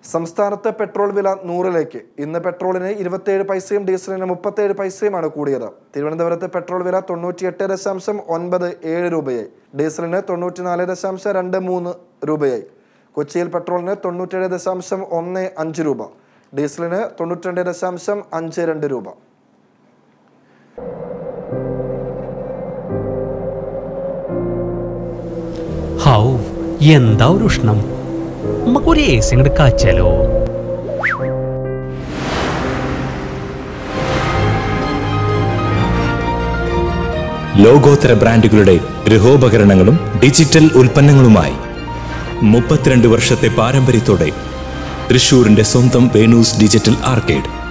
സംസ്ഥാനത്ത് പെട്രോൾ വില നൂറിലേക്ക് ഇന്ന് പെട്രോളിന് ഇരുപത്തിയേഴ് പൈസയും ഡീസലിന് മുപ്പത്തേഴ് പൈസയുമാണ് കൂടിയത് തിരുവനന്തപുരത്ത് പെട്രോൾ വില തൊണ്ണൂറ്റിയെട്ട് ദശാംശം ഒൻപത് ഏഴ് രൂപയായി ഡീസലിന് തൊണ്ണൂറ്റിനാല് ദശാംശം രണ്ട് മൂന്ന് രൂപയായി കൊച്ചിയിൽ പെട്രോളിന് തൊണ്ണൂറ്റേഴ് ദശാംശം ഒന്ന് അഞ്ച് രൂപ ഡീസലിന് തൊണ്ണൂറ്റിരണ്ട് ദശാംശം അഞ്ച് രണ്ട് രൂപ ഹൗ എന്താ ഒരു ഉഷ്ണം നമുക്കൊരു എ സി അങ്ങോട്ട് കാച്ചാലോ ലോകോത്തര ബ്രാൻഡുകളുടെ ഗൃഹോപകരണങ്ങളും ഡിജിറ്റൽ ഉൽപ്പന്നങ്ങളുമായി മുപ്പത്തിരണ്ട് വർഷത്തെ പാരമ്പര്യത്തോടെ തൃശൂരിന്റെ സ്വന്തം വേണൂസ് ഡിജിറ്റൽ ആർക്കേഡ്